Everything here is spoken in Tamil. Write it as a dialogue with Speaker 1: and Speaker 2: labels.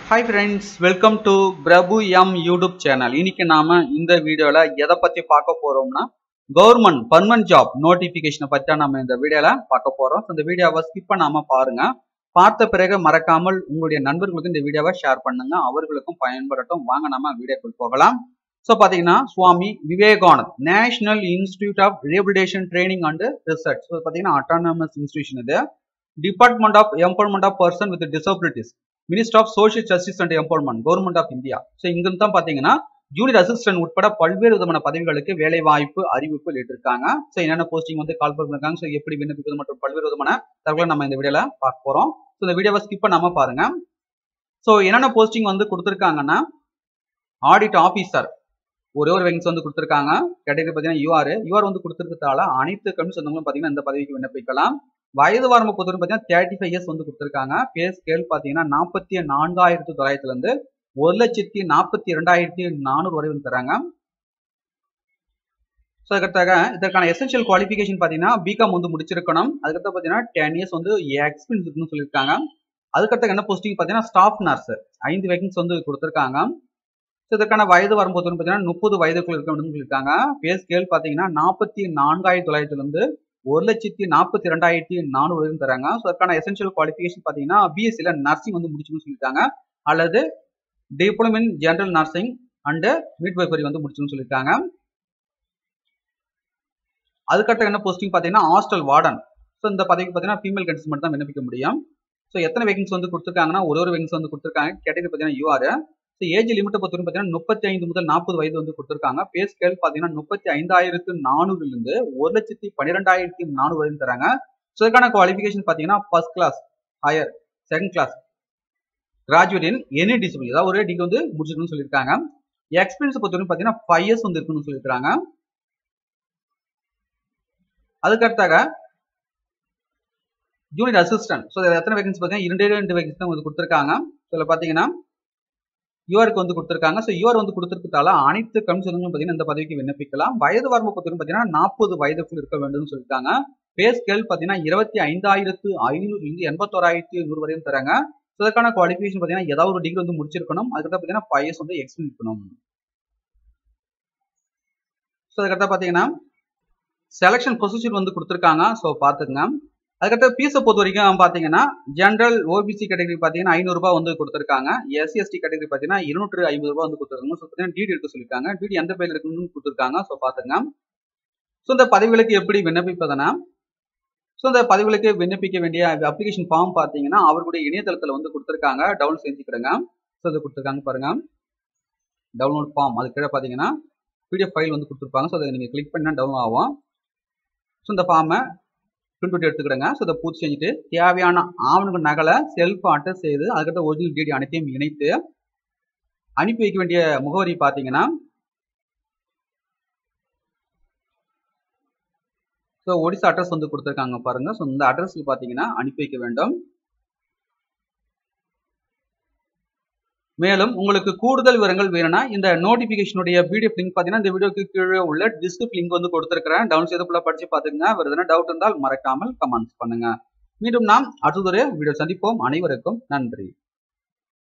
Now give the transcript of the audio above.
Speaker 1: hi friends welcome to Prabhu M YouTube channel இன்னைக்கு நாம இந்த வீடியோல எதை பத்தி பார்க்க போறோம்னா கவர்மெண்ட் பர்மனன்ட் ஜாப் நோட்டிபிகேஷனை பத்தி தான் நம்ம இந்த வீடியோல பார்க்க போறோம் So, இந்த வீடியோவை ஸ்கிப் பண்ணாம பாருங்க பார்த்த பிறகு மறக்காமல் உங்களுடைய நண்பர்களுக்கு இந்த வீடியோவை ஷேர் பண்ணுங்க அவர்களுக்கும் பயன்படட்டும் வாங்க நம்ம வீடியோக்குள் போகலாம் ஸோ பார்த்தீங்கன்னா Swami Vivekanand national institute of rehabilitation training and research so பார்த்தீங்கன்னா அட்டானமஸ் இன்ஸ்டிடியூஷன் இது department of empowerment of person with disabilities minister of social justice and empowerment government of India so இங்கிருந்து தான் பார்த்தீங்கன்னா ஜூனியர் அசிஸ்டன்ட் உட்பட பல்வேறு விதமான பதவிகளுக்கு வேலை வாய்ப்பு அறிவிப்பு வெளியிட்டிருக்காங்க ஸோ என்னென்ன போஸ்டிங் வந்து கால் பண்ணிருக்காங்க ஸோ எப்படி விண்ணப்பிப்பது மற்றும் பல்வேறு விதமான தகவலை நம்ம இந்த வீடியோல பார்க்க போறோம் ஸோ இந்த வீடியோவை ஸ்கிப் பண்ணாம பாருங்க ஸோ என்னென்ன போஸ்டிங் வந்து கொடுத்துருக்காங்கன்னா ஆடிட் ஆஃபீஸர் ஒரே ஒரு வேகன்ஸ் வந்து கொடுத்துருக்காங்க கேட்டகரி பார்த்தீங்கன்னா யூஆர் யூஆர் வந்து கொடுத்துருக்கதால அனைத்து கமிஷன் சொந்தங்களும் பார்த்தீங்கன்னா இந்த பதவிக்கு விண்ணப்பிக்கலாம் வயது வரம்பு பொறுத்தவரை பார்த்தீங்கன்னா தேர்ட்டி ஃபைவ் இயர்ஸ் வந்து கொடுத்துருக்காங்க பே ஸ்கேல் பார்த்தீங்கன்னா நாற்பத்தி நான்காயிரத்து தொள்ளாயிரத்துல இருந்து ஒரு லட்சத்தி நாற்பத்தி இரண்டாயிரத்தி நானூறு வரை வந்து தராங்க ஸோ அதுக்கடுத்தாக இதற்கான எசென்ஷியல் குவாலிஃபிகேஷன் பார்த்தீங்கன்னா பிகாம் வந்து முடிச்சிருக்கணும் அதுக்கடுத்து பார்த்தீங்கன்னா டென் இயர்ஸ் வந்து எக்ஸ்பீரியன்ஸ் இருக்குன்னு சொல்லியிருக்காங்க அதுக்கடுத்து என்ன போஸ்டிங் பார்த்தீங்கன்னா ஸ்டாஃப் நர்ஸ் ஐந்து வேகன்ஸ் வந்து கொடுத்துருக்காங்க ஸோ இதற்கான வயது வரும்போது பார்த்தீங்கன்னா முப்பது வயதுக்குள் இருக்க அப்படின்னு சொல்லியிருக்காங்க பே ஸ்கேல் பார்த்தீங்கன்னா நாற்பத்தி நான்காயிரத்தி தொள்ளாயிரத்துலேருந்து ஒரு லட்சத்தி நாற்பத்தி ரெண்டாயிரத்தி நானூறு வரைக்கும் தராங்க ஸோ அதற்கான எசென்ஷியல் குவாலிஃபிகேஷன் பார்த்தீங்கன்னா பிஎஸ்சியில் நர்சிங் வந்து முடிச்சுன்னு சொல்லியிருக்காங்க அல்லது diploma in general nursing and midwifery வந்து முடிச்சுன்னு சொல்லியிருக்காங்க அதுக்கடுத்த என்ன போஸ்டிங் பார்த்தீங்கன்னா ஹாஸ்டல் வார்டன் ஸோ இந்த பதவிக்கு பார்த்தீங்கன்னா ஃபீமேல் கேண்டிஸ் மட்டும் தான் விண்ணப்பிக்க முடியும் ஸோ எத்தனை வேகன்ஸ் வந்து கொடுத்துருக்காங்கன்னா ஒரு ஒரு வேகன்ஸ் வந்து கொடுத்துருக்காங்க கேட்டகரி பார்த்தீங்கன்னா யூஆர் ஸோ ஏஜ் லிமிட்டை பொறுத்தவரை பார்த்தீங்கன்னா முப்பத்தி ஐந்து முதல் நாற்பது வயது வந்து கொடுத்துருக்காங்க பே ஸ்கேல் பார்த்தீங்கன்னா முப்பத்தி ஐந்தாயிரத்து நானூறுலேருந்து ஒரு லட்சத்தி பன்னிரெண்டாயிரத்தி நானூறு வரைக்கும் தராங்க ஸோ இதுக்கான குவாலிஃபிகேஷன் பார்த்தீங்கன்னா first class higher second class graduate in any discipline ஏதாவது ஒரே டிகிரி வந்து முடிச்சிருக்குன்னு சொல்லியிருக்காங்க எக்ஸ்பீரியன்ஸ் பொறுத்தவரை பார்த்தீங்கன்னா ஃபைவ் இயர்ஸ் வந்து இருக்குன்னு சொல்லியிருக்காங்க அதுக்கடுத்தாக ஜூனியர் அசிஸ்டன்ட் ஸோ எத்தனை வேகன்சி பார்த்தீங்கன்னா இரண்டே ரெண்டு வேகன்சி தான் வந்து கொடுத்துருக்காங்க இதில் பார்த்தீங்கன்னா யூஆருக்கு வந்து கொடுத்துருக்காங்க ஸோ யூஆர் வந்து கொடுத்துருக்கதால அனைத்து கமிஷனும் பார்த்தீங்கன்னா இந்த பதவிக்கு விண்ணப்பிக்கலாம் வயது வரம்பு பொறுத்தவரை பார்த்தீங்கன்னா நாற்பது வயதுக்குள் இருக்க வேண்டும்னு சொல்லியிருக்காங்க பே ஸ்கேல் பார்த்தீங்கன்னா இருபத்தி ஐந்தாயிரத்து ஐநூறுலேருந்து எண்பத்தோராயிரத்தி நூறு வரையும் தராங்க ஸோ அதற்கான குவாலிஃபிகேஷன் பார்த்தீங்கன்னா ஏதாவது ஒரு டிகிரி வந்து முடிச்சிருக்கணும் அதுக்கப்புறம் பார்த்தீங்கன்னா ஃபைவ் இயர்ஸ் வந்து எக்ஸ்பீரியன்ஸ் இருக்கணும் ஸோ அதுக்கப்புறம் பார்த்தீங்கன்னா செலெக்ஷன் ப்ரொசீஜர் வந்து கொடுத்துருக்காங்க ஸோ பார்த்துங்க அதுக்கடுத்து ஃபீஸை பொறுத்த வரைக்கும் பார்த்தீங்கன்னா ஜென்ரல் ஓபிசி கேட்டகரி பார்த்தீங்கன்னா ஐநூறுரூபா வந்து கொடுத்துருக்காங்க எஸ்சி எஸ்டி கேட்டகரி பார்த்தீங்கன்னா இருநூற்று ஐம்பது ரூபா வந்து கொடுத்துருக்காங்க ஸோ பார்த்தீங்கன்னா டிடி எடுக்க சொல்லியிருக்காங்க டிடி எந்த பேர் இருக்குன்னு கொடுத்துருக்காங்க ஸோ பார்த்துங்க ஸோ இந்த பதவிகளுக்கு எப்படி விண்ணப்பிப்பதுனா ஸோ இந்த பதவிகளுக்கு விண்ணப்பிக்க வேண்டிய அப்ளிகேஷன் ஃபார்ம் பார்த்தீங்கன்னா அவர்களுடைய இணையதளத்தில் வந்து கொடுத்துருக்காங்க டவுன்லோட் செஞ்சுக்கிடுங்க ஸோ இது கொடுத்துருக்காங்க பாருங்க டவுன்லோட் ஃபார்ம் அது கீழே பார்த்தீங்கன்னா பிடிஎஃப் ஃபைல் வந்து கொடுத்துருப்பாங்க ஸோ அதை நீங்கள் கிளிக் பண்ணால் டவுன்லோட் ஆகும் ஸோ இந்த ஃபார்மை பிரிண்ட் அவுட் எடுத்துக்கிடுங்க ஸோ அதை பூர்த்தி செஞ்சுட்டு தேவையான ஆவணங்கள் நகலை செல்ஃப் அட்டஸ்ட் செய்து அதுக்கடுத்த ஒரிஜினல் டீடி அனைத்தையும் இணைத்து அனுப்பி வைக்க வேண்டிய முகவரி பார்த்தீங்கன்னா ஸோ ஒடிசா அட்ரஸ் வந்து கொடுத்துருக்காங்க பாருங்க ஸோ இந்த அட்ரஸ்க்கு பார்த்தீங்கன்னா அனுப்பி வைக்க வேண்டும் மேலும் உங்களுக்கு கூடுதல் விவரங்கள் வேணும்னா இந்த நோட்டிபிகேஷனுடைய பிடிஎஃப் லிங்க் பார்த்தீங்கன்னா இந்த வீடியோக்கு கீழே உள்ள டிஸ்கிரிப் லிங்க் வந்து கொடுத்துருக்கிறேன் டவுன் செய்து ஃபுல்லாக படிச்சு பார்த்துங்க வேறு எதனா டவுட் இருந்தால் மறக்காமல் கமெண்ட்ஸ் பண்ணுங்க மீண்டும் நாம் அடுத்ததொரு வீடியோ சந்திப்போம் அனைவருக்கும் நன்றி